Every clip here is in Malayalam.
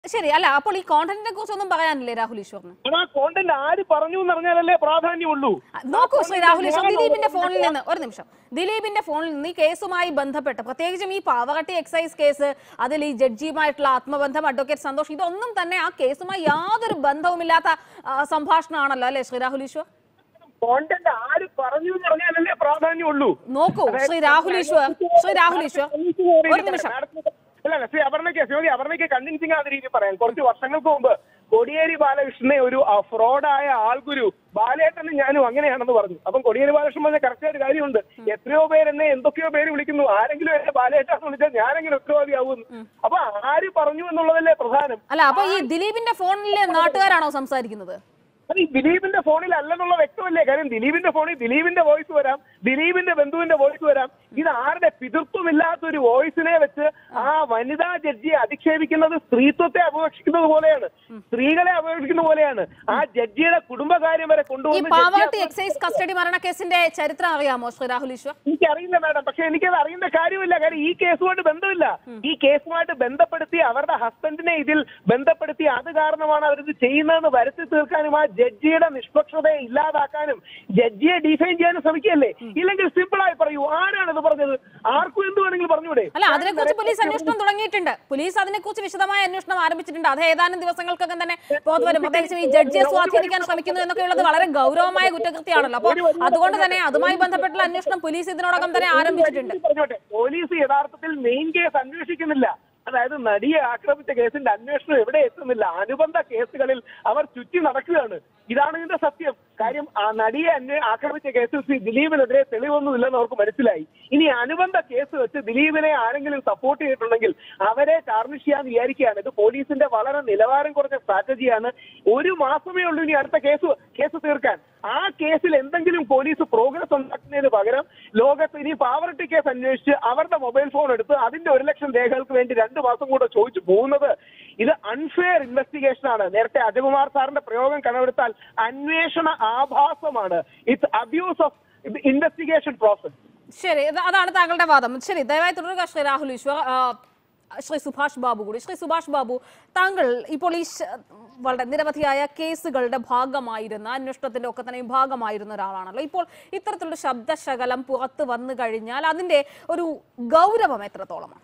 ശരി അല്ല അപ്പോൾ ഈ കോണ്ടന്റിനെ കുറിച്ച് ഒന്നും പറയാനില്ലേ രാഹുൽ ഈശ്വറിന് അത് ആ കോണ്ടന്റ് ആര് പറഞ്ഞു എന്ന് പറഞ്ഞാലല്ലേ പ്രാധാന്യമുള്ളൂ നോക്കൂ ശ്രീ രാഹുൽ ഈശ്വർ ഞാൻ ദിലീപിന്റെ ഒരു ഫോണിൽ നിന്ന് ഒരു നിമിഷം ദിലീപിന്റെ ഫോണിൽ നിന്ന് ഈ കേസുമായി ബന്ധപ്പെട്ട് പ്രത്യേകിച്ചും ഈ പാവകട്ടി എക്സൈസ് കേസ് അതിൽ ഈ ജഡ്ജിയുമായിട്ടുള്ള ആത്മബന്ധം അഡ്വക്കേറ്റ് സന്തോഷ് ഇതൊന്നും തന്നെ ആ കേസുമായി യാതൊരു ബന്ധവുമില്ലാത്ത ആ, സംഭാഷണമാണല്ലോ അല്ലേ ശ്രീ രാഹുൽ ഈശ്വർ കോണ്ടന്റ് ആര് പറഞ്ഞു എന്ന് പറഞ്ഞാലല്ലേ പ്രാധാന്യമുള്ളൂ നോക്കൂ ശ്രീ രാഹുൽ ഈശ്വർ ശ്രീ രാഹുൽ ഈശ്വർ ഒരു നിമിഷം അല്ല അല്ല ശ്രീ അപർണയ്ക്ക് ശ്രീമതി അപർണയ്ക്ക് കൺവിൻസിംഗ് ആവുന്ന രീതിയിൽ പറയാം കുറച്ച് വർഷങ്ങൾക്ക് മുമ്പ് കോടിയേരി ബാലകൃഷ്ണനെ ഒരു ഫ്രോഡായ ആൾഗുരു ബാലേട്ടനും ഞാനും അങ്ങനെയാണെന്ന് പറഞ്ഞു അപ്പം കോടിയേരി ബാലകൃഷ്ണൻ പറഞ്ഞ കറക്റ്റ് ആയിട്ട് കാര്യമുണ്ട് എത്രയോ പേര് എന്നെ എന്തൊക്കെയോ പേര് വിളിക്കുന്നു ആരെങ്കിലും എന്നെ ബാലേട്ടാന്ന് വിളിച്ചാൽ ഞാനെങ്ങനെ ഉത്തരവാദിയാവുന്നു അപ്പൊ ആര് പറഞ്ഞു എന്നുള്ളതല്ലേ പ്രധാനം അല്ല അപ്പൊ ഈ ദിലീപിന്റെ ഫോണിലെ നാട്ടുകാരാണോ സംസാരിക്കുന്നത് അത് ഈ ദിലീപിന്റെ ഫോണിൽ അല്ലെന്നുള്ള വ്യക്തമല്ലേ കാര്യം ദിലീപിന്റെ ഫോണിൽ ദിലീപിന്റെ വോയിസ് വരാം ദിലീപിന്റെ ബന്ധുവിന്റെ വോയിസ് വരാം ഇത് ആരുടെ പിതൃത്വമില്ലാത്ത ഒരു വോയിസിനെ വെച്ച് ആ വനിതാ ജഡ്ജിയെ അധിക്ഷേപിക്കുന്നത് സ്ത്രീത്വത്തെ അപേക്ഷിക്കുന്നത് പോലെയാണ് സ്ത്രീകളെ അപേക്ഷിക്കുന്ന പോലെയാണ് ആ ജഡ്ജിയുടെ കുടുംബകാര്യം വരെ ഈ കൊണ്ടുവന്ന് പാവാട്ടി ജഡ്ജി എക്സൈസ് കസ്റ്റഡി മരണക്കേസിന്റെ ചരിത്രം അറിയാമോ ശ്രീ രാഹുൽ ഈശ്വർ എനിക്കറിയില്ല മാഡം പക്ഷെ എനിക്കത് അറിയുന്ന കാര്യമില്ല കാര്യം ഈ കേസുമായിട്ട് ബന്ധമില്ല ഈ കേസുമായിട്ട് ബന്ധപ്പെടുത്തി അവരുടെ ഹസ്ബൻഡിനെ ഇതിൽ ബന്ധപ്പെടുത്തി അത് കാരണമാണ് അവരിത് ചെയ്യുന്നതെന്ന് വരുത്തി തീർക്കാനും ആ ജഡ്ജിയുടെ നിഷ്പക്ഷതയെ ഇല്ലാതാക്കാനും ജഡ്ജിയെ ഡിഫൈൻ ചെയ്യാനും ശ്രമിക്കുകയല്ലേ ഇല്ലെങ്കിൽ സിമ്പിൾ ആയി പറയൂ ആരാണ് ഇത് പറഞ്ഞത് ആർക്കും എന്ത് വേണമെങ്കിലും പറഞ്ഞൂടെ അല്ല അതിനെക്കുറിച്ച് പോലീസ് അന്വേഷണം തുടങ്ങിയിട്ടുണ്ട് പോലീസ് അതിനെക്കുറിച്ച് വിശദമായ അന്വേഷണം ആരംഭിച്ചിട്ടുണ്ട് അത് ഏതാനും ദിവസങ്ങൾക്കകം തന്നെ പുറത്തു വരും പ്രത്യേകിച്ചും ഈ ജഡ്ജിയെ സ്വാധീനിക്കാൻ ശ്രമിക്കുന്നു എന്നൊക്കെ ഉള്ളത് വളരെ ഗൗരവമായ കുറ്റകൃത്യമാണല്ലോ അപ്പോൾ അതുകൊണ്ട് തന്നെ അതുമായി ബന്ധപ്പെട്ടുള്ള അന്വേഷണം പോലീസ് ഇതിനോടകം തന്നെ ആരംഭിച്ചിട്ടുണ്ട് പറഞ്ഞോട്ടെ പോലീസ് യഥാർത്ഥത്തിൽ മെയിൻ കേസ് അന്വേഷിക്കുന്നില്ല അതായത് നടിയെ ആക്രമിച്ച കേസിന്റെ അന്വേഷണം എവിടെ എത്തുന്നില്ല അനുബന്ധ കേസുകളിൽ അവർ ചുറ്റി നടക്കുകയാണ് ഇതാണ് ഇതിന്റെ സത്യം കാര്യം ആ നടിയെ അന്വേ ആക്രമിച്ച കേസിൽ ശ്രീ ദിലീപിനെതിരെ തെളിവൊന്നുമില്ലെന്ന് അവർക്ക് മനസ്സിലായി ഇനി അനുബന്ധ കേസ് വെച്ച് ദിലീപിനെ ആരെങ്കിലും സപ്പോർട്ട് ചെയ്തിട്ടുണ്ടെങ്കിൽ അവരെ ടാർണിഷ് ചെയ്യാൻ വിചാരിക്കുകയാണ് ഇത് പോലീസിന്റെ വളരെ നിലവാരം കുറഞ്ഞ സ്ട്രാറ്റജിയാണ് ഒരു മാസമേ ഉള്ളൂ ഇനി അടുത്ത കേസ് കേസ് തീർക്കാൻ ആ കേസിൽ എന്തെങ്കിലും പോലീസ് പ്രോഗ്രസ് ഉണ്ടാക്കുന്നതിന് പകരം ലോകത്ത് ഇനി പാവർട്ടി കേസ് അന്വേഷിച്ച് അവരുടെ മൊബൈൽ ഫോൺ എടുത്ത് അതിന്റെ ഒരു ലക്ഷം രേഖകൾക്ക് വേണ്ടി രണ്ട് മാസം കൂടെ ചോദിച്ചു പോകുന്നത് ഇത് അൺഫെയർ ഇൻവെസ്റ്റിഗേഷൻ ആണ് നേരത്തെ അജകുമാർ സാറിന്റെ പ്രയോഗം കടമെടുത്താൽ അന്വേഷണ ആഭാസമാണ് it's abuse of investigation process ശരി ഇത് അതാണ് താങ്കളുടെ വാദം ശരി ദയവായി തുടരുക ശ്രീ രാഹുൽ ഈശ്വർ ആ, ശ്രീ സുഭാഷ് ബാബു കൂടി ശ്രീ സുഭാഷ് ബാബു താങ്കൾ ഇപ്പോൾ ഈ ശ- വളരെ നിരവധിയായ കേസുകളുടെ ഭാഗമായിരുന്ന അന്വേഷണത്തിന്റെ ഒക്കെ തന്നെ ഭാഗമായിരുന്ന ഒരാളാണല്ലോ ഇപ്പോൾ ഇത്തരത്തിലുള്ള ശബ്ദശകലം പുറത്ത് വന്നു കഴിഞ്ഞാൽ അതിന്റെ ഒരു ഗൗരവം എത്രത്തോളമാണ്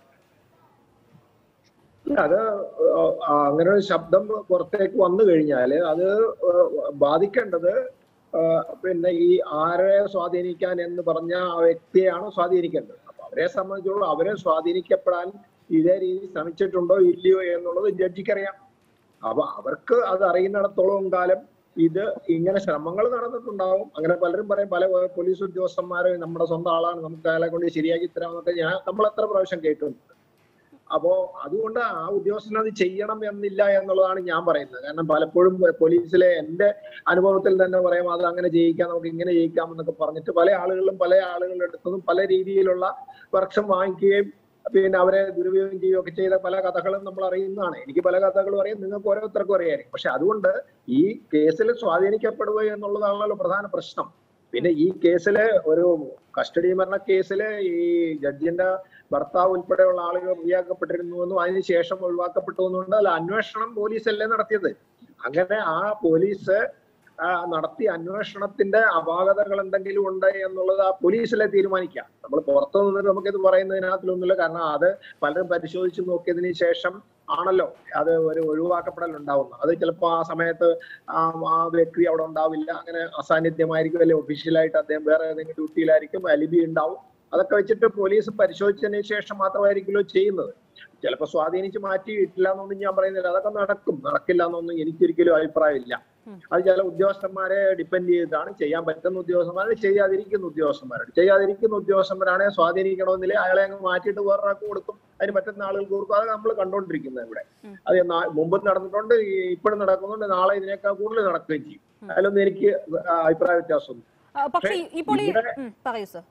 അത് ആ, അങ്ങനെ ഒരു ശബ്ദം പുറത്തേക്ക് വന്നു കഴിഞ്ഞാല് അത് ബാധിക്കേണ്ടത് ആ, പിന്നെ ഈ ആരെ സ്വാധീനിക്കാൻ എന്ന് പറഞ്ഞ ആ വ്യക്തിയെയാണ് സ്വാധീനിക്കേണ്ടത് അപ്പൊ അവരെ സംബന്ധിച്ചോളം അവരെ സ്വാധീനിക്കപ്പെടാൻ ഇതേ രീതി ശ്രമിച്ചിട്ടുണ്ടോ ഇല്ലയോ എന്നുള്ളത് ജഡ്ജിക്കറിയാം അപ്പൊ അവർക്ക് അത് അറിയുന്നിടത്തോളം കാലം ഇത് ഇങ്ങനെ ശ്രമങ്ങൾ നടന്നിട്ടുണ്ടാവും അങ്ങനെ പലരും പറയും പല പോലീസ് ഉദ്യോഗസ്ഥന്മാരും നമ്മുടെ സ്വന്തം ആളാണ് നമുക്ക് അയാളെ കൊണ്ട് ശരിയാക്കി തരാമെന്നൊക്കെ ഞാൻ നമ്മൾ എത്ര പ്രാവശ്യം കേട്ടിട്ടുണ്ട് അപ്പോ അതുകൊണ്ട് ആ ഉദ്യോഗസ്ഥന് അത് ചെയ്യണം എന്നില്ല എന്നുള്ളതാണ് ഞാൻ പറയുന്നത് കാരണം പലപ്പോഴും പോലീസിലെ എന്റെ അനുഭവത്തിൽ തന്നെ പറയാം അത് അങ്ങനെ ചെയ്യിക്കാം നമുക്ക് ഇങ്ങനെ ചെയ്യിക്കാം എന്നൊക്കെ പറഞ്ഞിട്ട് പല ആളുകളിലും പല ആളുകളുടെ അടുത്തുനിന്നും പല രീതിയിലുള്ള വർഷം വാങ്ങിക്കുകയും പിന്നെ അവരെ ദുരുപയോഗം ചെയ്യുകയൊക്കെ ചെയ്ത പല കഥകളും നമ്മൾ അറിയുന്നതാണ് എനിക്ക് പല കഥകളും അറിയാം നിങ്ങൾക്ക് ഓരോരുത്തർക്കും അറിയായിരിക്കും പക്ഷെ അതുകൊണ്ട് ഈ കേസിൽ സ്വാധീനിക്കപ്പെടുക എന്നുള്ളതാണല്ലോ പ്രധാന പ്രശ്നം പിന്നെ ഈ കേസില് ഒരു കസ്റ്റഡി മരണ കേസില് ഈ ജഡ്ജിന്റെ ഭർത്താവ് ഉൾപ്പെടെയുള്ള ആളുകൾ ഒഴിവാക്കപ്പെട്ടിരുന്നുവെന്നും അതിനുശേഷം ഒഴിവാക്കപ്പെട്ടു എന്നുണ്ട് അല്ല അന്വേഷണം പോലീസല്ലേ നടത്തിയത് അങ്ങനെ ആ പോലീസ് ആ, നടത്തിയ അന്വേഷണത്തിന്റെ അപാകതകൾ എന്തെങ്കിലും ഉണ്ട് എന്നുള്ളത് ആ പോലീസിലെ തീരുമാനിക്കാം നമ്മൾ പുറത്തു നിന്നിട്ട് നമുക്കിത് പറയുന്നതിനകത്തിലൊന്നുമില്ല കാരണം അത് പലരും പരിശോധിച്ച് നോക്കിയതിന് ശേഷം ആണല്ലോ അത് ഒരു ഒഴിവാക്കപ്പെടൽ ഉണ്ടാവുന്നത് അത് ചിലപ്പോൾ ആ സമയത്ത് ആ ആ വ്യക്തി അവിടെ ഉണ്ടാവില്ല അങ്ങനെ അസാന്നിധ്യമായിരിക്കും അല്ലെങ്കിൽ ഒഫീഷ്യലായിട്ട് അദ്ദേഹം വേറെ ഏതെങ്കിലും ഡ്യൂട്ടിയിലായിരിക്കും അലിബി ഉണ്ടാവും അതൊക്കെ വെച്ചിട്ട് പോലീസ് പരിശോധിച്ചതിന് ശേഷം മാത്രമായിരിക്കുമല്ലോ ചെയ്യുന്നത് ചിലപ്പോൾ സ്വാധീനിച്ച് മാറ്റിയിട്ടില്ല എന്നൊന്നും ഞാൻ പറയുന്നില്ല അതൊക്കെ നടക്കും നടക്കില്ല എന്നൊന്നും എനിക്കൊരിക്കലും അഭിപ്രായമില്ല അത് ചില ഉദ്യോഗസ്ഥന്മാരെ ഡിപ്പെൻഡ് ചെയ്തിട്ടാണ് ചെയ്യാൻ പറ്റുന്ന ഉദ്യോഗസ്ഥന്മാരെ ചെയ്യാതിരിക്കുന്ന ഉദ്യോഗസ്ഥന്മാരുണ്ട് ചെയ്യാതിരിക്കുന്ന ഉദ്യോഗസ്ഥന്മാരാണെ സ്വാധീനിക്കണമെന്നില്ല അയാളെ അങ്ങ് മാറ്റിയിട്ട് വേറൊരാൾക്ക് കൊടുക്കും അതിന് പറ്റുന്ന ആളുകൾക്ക് കൊടുക്കും അത് നമ്മൾ കണ്ടുകൊണ്ടിരിക്കുന്നത് ഇവിടെ അത് നാ- മുമ്പ് നടന്നിട്ടുണ്ട് ഈ ഇപ്പോഴും നടക്കുന്നുണ്ട് നാളെ ഇതിനേക്കാൾ കൂടുതൽ നടക്കുകയും ചെയ്യും അതിലൊന്നും എനിക്ക് അഭിപ്രായ വ്യത്യാസമൊന്നും ആ, പക്ഷേ ഇപ്പോൾ ഈ ഇവിടെ- ഉം, പറയൂ സർ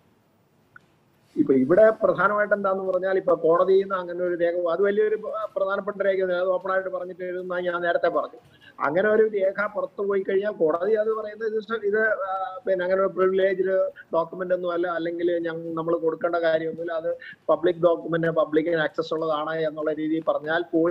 ഇപ്പൊ ഇവിടെ പ്രധാനമായിട്ട് എന്താന്ന് പറഞ്ഞാൽ ഇപ്പൊ കോടതിയിൽ നിന്ന് അങ്ങനെ ഒരു രേഖ അത് വലിയൊരു പ്രധാനപ്പെട്ട രേഖ അത് ഓപ്പണായിട്ട് പറഞ്ഞിട്ട് എഴുതുന്ന ഞാൻ നേരത്തെ പറഞ്ഞു അങ്ങനെ ഒരു രേഖ പുറത്തു പോയി കഴിഞ്ഞാൽ കോടതി അത് പറയുന്നത് ഇത് സ- ഇത് ആ, പിന്നെ അങ്ങനെ ഒരു പ്രിവിലേജ് ഡോക്യുമെന്റ് ഒന്നും അല്ല അല്ലെങ്കിൽ ഞങ്ങൾ നമ്മൾ കൊടുക്കേണ്ട കാര്യമൊന്നുമില്ല അത് പബ്ലിക് ഡോക്യുമെന്റ് പബ്ലിക്കിന് ആക്സസ് ഉള്ളതാണ് എന്നുള്ള രീതിയിൽ പറഞ്ഞാൽ പോലും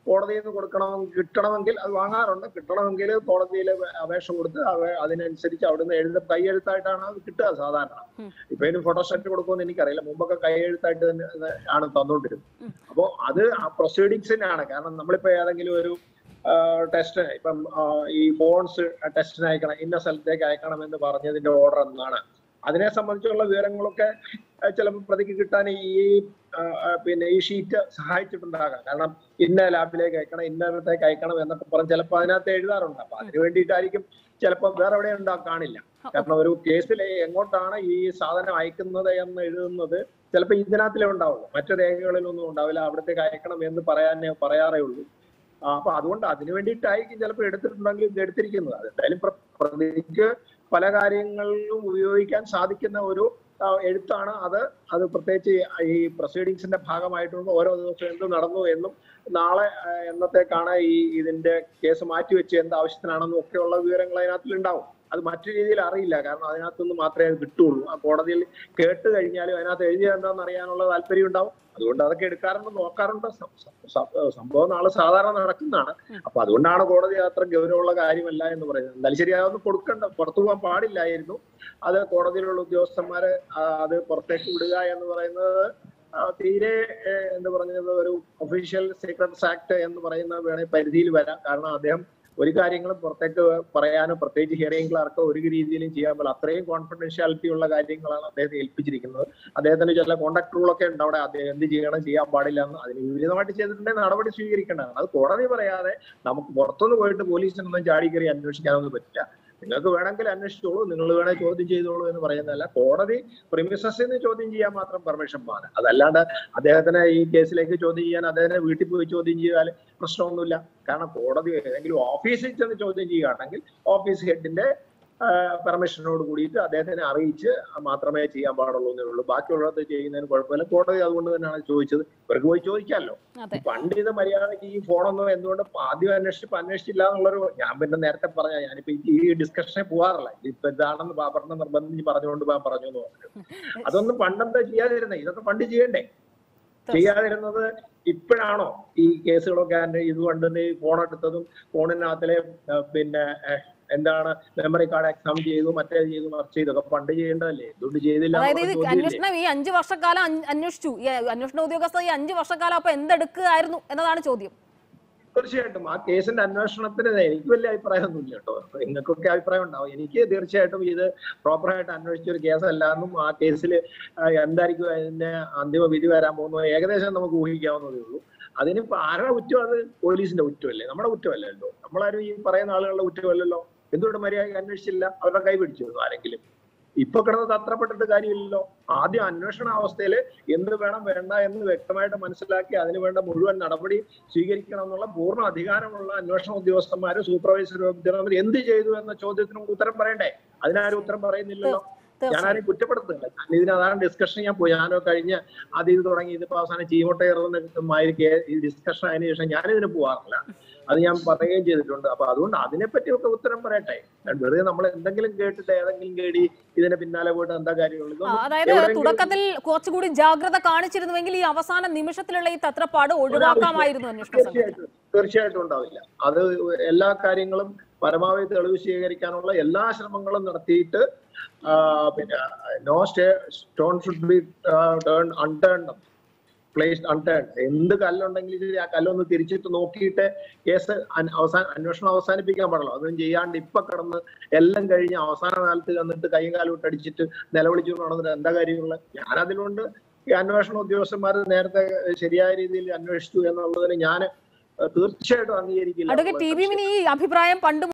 കോടതിയിൽ നിന്ന് കൊടുക്കണം കിട്ടണമെങ്കിൽ അത് വാങ്ങാറുണ്ട് കിട്ടണമെങ്കിൽ കോടതിയിൽ അപേക്ഷ കൊടുത്ത് അവ- അതിനനുസരിച്ച് അവിടുന്ന് എഴുത കൈയെഴുത്തായിട്ടാണ് അത് കിട്ടുക സാധാരണ ഉം. ഇപ്പൊ ഇതിന് ഫോട്ടോസ്റ്റാറ്റ് കൊടുക്കുമെന്ന് എനിക്കറിയില്ല മുമ്പൊക്കെ കൈയെഴുത്തായിട്ട് തന്നെ ഇത് ആണ് തന്നുകൊണ്ടിരുന്നത് അപ്പോ അത് ആ പ്രൊസീഡിങ്സിനാണ് കാരണം നമ്മളിപ്പോ ഏതെങ്കിലും ഒരു ടെസ്റ്റ് ഇപ്പം ആ, ഈ ഫോൺസ് ടെസ്റ്റിന് അയക്കണം ഇന്ന സ്ഥലത്തേക്ക് അയക്കണം എന്ന് പറഞ്ഞതിന്റെ ഓർഡർ എന്നാണ് അതിനെ സംബന്ധിച്ചുള്ള വിവരങ്ങളൊക്കെ ചിലപ്പോൾ പ്രതിക്ക് കിട്ടാൻ ഈ ആ, ആ, പിന്നെ ഈ ഷീറ്റ് സഹായിച്ചിട്ടുണ്ടാകാം കാരണം ഇന്ന ലാബിലേക്ക് അയക്കണം ഇന്നത്തേക്ക് അയക്കണം എന്നൊക്കെ പറഞ്ഞ് ചിലപ്പോൾ അതിനകത്ത് എഴുതാറുണ്ട് അപ്പൊ അതിന് വേണ്ടിയിട്ടായിരിക്കും ചിലപ്പോൾ വേറെ എവിടെ ഉണ്ടാ കാണില്ല കാരണം ഒരു കേസിൽ എങ്ങോട്ടാണ് ഈ സാധനം അയക്കുന്നത് എന്ന് എഴുതുന്നത് ചിലപ്പോൾ ഇതിനകത്തിലേ ഉണ്ടാവുള്ളൂ മറ്റു രേഖകളിലൊന്നും ഉണ്ടാവില്ല അവിടത്തേക്ക് അയക്കണം എന്ന് പറയാനേ പറയാറേ ഉള്ളൂ ആ, അപ്പൊ അതുകൊണ്ട് അതിനു വേണ്ടിയിട്ടായിരിക്കും ചിലപ്പോൾ എടുത്തിട്ടുണ്ടെങ്കിൽ ഇത് എടുത്തിരിക്കുന്നത് അത് എന്തായാലും പ്ര- പ്രതിക്ക് പല കാര്യങ്ങളിലും ഉപയോഗിക്കാൻ സാധിക്കുന്ന ഒരു ആ, എഴുത്താണ് അത് അത് പ്രത്യേകിച്ച് ഈ പ്രൊസീഡിങ്സിന്റെ ഭാഗമായിട്ടുണ്ട് ഓരോ ദിവസവും എന്ത് നടന്നു എന്നും നാളെ ആ, എന്നത്തേക്കാണ് ഈ ഇതിന്റെ കേസ് മാറ്റിവെച്ച് എന്ത് ആവശ്യത്തിനാണെന്നും ഒക്കെയുള്ള വിവരങ്ങൾ അതിനകത്തിൽ ഉണ്ടാവും അത് മറ്റു രീതിയിൽ അറിയില്ല കാരണം അതിനകത്തുനിന്ന് മാത്രമേ അത് കിട്ടുള്ളൂ ആ കോടതിയിൽ കേട്ട് കഴിഞ്ഞാലും അതിനകത്ത് എഴുതിയത് എന്താണെന്ന് അറിയാനുള്ള താല്പര്യം ഉണ്ടാവും അതുകൊണ്ട് അതൊക്കെ എടുക്കാറുണ്ട് നോക്കാറുണ്ട് സം- സം- സം- സംഭവം നാളെ സാധാരണ നടക്കുന്നതാണ് അപ്പൊ അതുകൊണ്ടാണ് കോടതി അത്ര ഗൗരവമുള്ള കാര്യമല്ല എന്ന് പറയുന്നത് എന്തായാലും ശരി അതൊന്നും കൊടുക്കണ്ട പുറത്തു പോകാൻ പാടില്ലായിരുന്നു അത് കോടതിയിലുള്ള ഉദ്യോഗസ്ഥന്മാര് ആ, അത് പുറത്തേക്ക് വിടുക എന്ന് പറയുന്നത് ആ, തീരെ ഏഹ്, എന്ത് പറഞ്ഞത് ഒരു ഒഫീഷ്യൽ സീക്രട്സ് ആക്ട് എന്ന് പറയുന്ന വേണേ പരിധിയിൽ വരാം കാരണം അദ്ദേഹം ഒരു കാര്യങ്ങളും പുറത്തേക്ക് പറയാനോ പ്രത്യേകിച്ച് ഹിയറിംഗ് ക്ലാർക്ക് ഒരു രീതിയിലും ചെയ്യാൻ പറ്റില്ല അത്രയും കോൺഫിഡൻഷ്യാലിറ്റി ഉള്ള കാര്യങ്ങളാണ് അദ്ദേഹത്തെ ഏൽപ്പിച്ചിരിക്കുന്നത് അദ്ദേഹത്തിന് ചില കോണ്ടാക്ട് റൂളൊക്കെ ഉണ്ട് അവിടെ അദ്ദേഹം എന്ത് ചെയ്യണം ചെയ്യാൻ പാടില്ല എന്ന് അതിന് വിപരീതമായിട്ട് ചെയ്തിട്ടുണ്ടെങ്കിൽ നടപടി സ്വീകരിക്കേണ്ടതാണ് അത് കോടതി പറയാതെ നമുക്ക് പുറത്തുനിന്ന് പോയിട്ട് പോലീസിനൊന്നും ചാടി കയറി അന്വേഷിക്കാനൊന്നും പറ്റില്ല നിങ്ങൾക്ക് വേണമെങ്കിൽ അന്വേഷിച്ചോളൂ നിങ്ങൾ വേണേൽ ചോദ്യം ചെയ്തോളൂ എന്ന് പറയുന്നതല്ല കോടതി പ്രിമിസസിൽ നിന്ന് ചോദ്യം ചെയ്യാൻ മാത്രം പെർമിഷൻ പാണ് അതല്ലാണ്ട് അദ്ദേഹത്തിനെ ഈ കേസിലേക്ക് ചോദ്യം ചെയ്യാൻ അദ്ദേഹത്തിനെ വീട്ടിൽ പോയി ചോദ്യം ചെയ്താൽ പ്രശ്നമൊന്നുമില്ല കാരണം കോടതി ഏതെങ്കിലും ഓഫീസിൽ ചെന്ന് ചോദ്യം ചെയ്യുകയാണെങ്കിൽ ഓഫീസ് ഹെഡിന്റെ പെർമിഷനോട് കൂടിയിട്ട് അദ്ദേഹത്തിനെ അറിയിച്ച് മാത്രമേ ചെയ്യാൻ പാടുള്ളൂ എന്നേ ഉള്ളൂ ബാക്കിയുള്ളത് ചെയ്യുന്നതിന് കുഴപ്പമില്ല കോടതി അതുകൊണ്ട് തന്നെയാണ് ചോദിച്ചത് ഇവർക്ക് പോയി ചോദിക്കാമല്ലോ അതെ പണ്ട് ഇത് മര്യാദക്ക് ഈ ഫോണൊന്നും എന്തുകൊണ്ട് ആദ്യം അന്വേഷിച്ചപ്പോ അന്വേഷിച്ചില്ല എന്നുള്ളൊരു ഞാൻ പിന്നെ നേരത്തെ പറഞ്ഞ ഞാനിപ്പോ ഈ ഡിസ്കഷനെ പോവാറില്ല ഇതിപ്പോ ഇതാണെന്ന് ബാബറിനെ നിർബന്ധിച്ച് പറഞ്ഞുകൊണ്ട് ഞാൻ പറഞ്ഞു എന്ന് പറഞ്ഞു അതൊന്നും പണ്ടെന്താ ചെയ്യാതിരുന്നേ ഇതൊക്കെ പണ്ട് ചെയ്യണ്ടേ ചെയ്യാതിരുന്നത് ഇപ്പോഴാണോ ഈ കേസുകളൊക്കെ അന്വേ- ഇത് കൊണ്ട് ഈ ഫോൺ എടുത്തതും ഫോണിനകത്തിലെ ആ, പിന്നെ ആ, എന്താണ് മെമ്മറി കാർഡ് എക്സാം ചെയ്തു മറ്റേ ചെയ്തു മറിച്ച് ചെയ്തൊക്കെ പണ്ട് ചെയ്യേണ്ടതല്ലേ എന്തുകൊണ്ട് ചെയ്തില്ല അതായത് എന്നുള്ള ഇത് ചോദ്യമില്ലേ? അന്വേഷണം ഈ അഞ്ചു വർഷക്കാലം അന്- അന്വേഷിച്ചു ഈ അന്വേഷണ ഉദ്യോഗസ്ഥർ ഈ അഞ്ചു വർഷക്കാലം അപ്പൊ എന്തെടുക്കുകയായിരുന്നു എന്നതാണ് ചോദ്യം തീർച്ചയായിട്ടും ആ കേസിന്റെ അന്വേഷണത്തിന് എനിക്ക് വലിയ അഭിപ്രായമൊന്നുമില്ല കേട്ടോ നിങ്ങൾക്കൊക്കെ അഭിപ്രായം ഉണ്ടാവും എനിക്ക് തീർച്ചയായിട്ടും ഇത് പ്രോപ്പറായിട്ട് അന്വേഷിച്ച ഒരു കേസല്ല എന്നും ആ കേസിൽ എന്തായിരിക്കും അതിന്റെ അന്തിമ വിധി വരാൻ പോകുന്നത് ഏകദേശം നമുക്ക് ഊഹിക്കാവുന്നതേ ഉള്ളൂ അതിനിപ്പോ ആരുടെ കുറ്റം അത് പോലീസിന്റെ കുറ്റമല്ലേ നമ്മുടെ കുറ്റമല്ലല്ലോ നമ്മളാരും ഈ പറയുന്ന ആളുകളുടെ കുറ്റമല്ലല്ലോ എന്തുകൊണ്ട് മര്യാദയ്ക്ക് അന്വേഷിച്ചില്ല അവരുടെ കൈ പിടിച്ചു ആരെങ്കിലും ഇപ്പൊ കിടന്ന് തത്രപ്പെട്ടിട്ട് കാര്യമില്ലല്ലോ ആദ്യം അന്വേഷണ അവസ്ഥയിൽ എന്ത് വേണം വേണ്ട എന്ന് വ്യക്തമായിട്ട് മനസ്സിലാക്കി അതിന് വേണ്ട മുഴുവൻ നടപടി സ്വീകരിക്കണം എന്നുള്ള പൂർണ്ണ അധികാരമുള്ള അന്വേഷണ ഉദ്യോഗസ്ഥന്മാര് സൂപ്പർവൈസർ ഉദ്യോഗസ്ഥന്മാർ എന്ത് ചെയ്തു എന്ന ചോദ്യത്തിന് ഉത്തരം പറയണ്ടേ അതിനാരും ഉത്തരം പറയുന്നില്ലല്ലോ ഞാൻ ആരെയും കുറ്റപ്പെടുത്തുന്നില്ല ഞാൻ ഇതിന് അതാണ് ഡിസ്കഷൻ ഞാൻ പോയി ഞാനോ കഴിഞ്ഞ ആദ്യം ഇത് തുടങ്ങി ഇതിപ്പോ അവസാനം ചീമോട്ടയറുന്ന ഈ ഡിസ്കഷൻ അതിന് ശേഷം ഞാനിതിന് പോവാറില്ല അത് ഞാൻ പറയുകയും ചെയ്തിട്ടുണ്ട് അപ്പൊ അതുകൊണ്ട് അതിനെപ്പറ്റിയൊക്കെ ഉത്തരം പറയട്ടെ വെറുതെ നമ്മൾ എന്തെങ്കിലും കേട്ടിട്ട് ഏതെങ്കിലും കേടി ഇതിന് പിന്നാലെ പോയിട്ട് എന്താ കാര്യമുള്ളൂ ആ, ഇതൊന്നും അതായത് എവിടെയെങ്കിലും- തുടക്കത്തിൽ കുറച്ചുകൂടി ജാഗ്രത കാണിച്ചിരുന്നുവെങ്കിൽ ഈ അവസാന നിമിഷത്തിലുള്ള ഈ തത്രപ്പാട് ഒഴിവാക്കാമായിരുന്നു അന്വേഷണ സംഘം തീർച്ചയായിട്ടും തീർച്ചയായിട്ടും ഉണ്ടാവില്ല അത് എല്ലാ കാര്യങ്ങളും പരമാവധി തെളിവ് സ്വീകരിക്കാനുള്ള എല്ലാ ശ്രമങ്ങളും നടത്തിയിട്ട് ആ, പിന്നെ no stay stone should be turn unturn placed unturn എന്ത് കല്ലുണ്ടെങ്കിലും ശരി ആ കല്ലൊന്ന് തിരിച്ചിട്ട് നോക്കിയിട്ട് കേസ് അൻ- അവസാന അന്വേഷണം അവസാനിപ്പിക്കാൻ പാടുള്ളൂ അതൊന്നും ചെയ്യാണ്ട് ഇപ്പൊ കടന്ന് എല്ലാം കഴിഞ്ഞ് അവസാന കാലത്ത് വന്നിട്ട് കൈയും കാലും ഇട്ട് അടിച്ചിട്ട് നിലവിളിച്ചു നടന്നിട്ട് എന്താ കാര്യമുള്ളത് ഞാൻ അതിലുകൊണ്ട് ഈ അന്വേഷണ ഉദ്യോഗസ്ഥന്മാർ നേരത്തെ ശരിയായ രീതിയിൽ അന്വേഷിച്ചു എന്നുള്ളതിന് ഞാൻ തീർച്ചയായിട്ടും അംഗീകരിക്കില്ല അഡ്വക്കേറ്റ് ടി വി മിനി ഈ അഭിപ്രായം പണ്ട്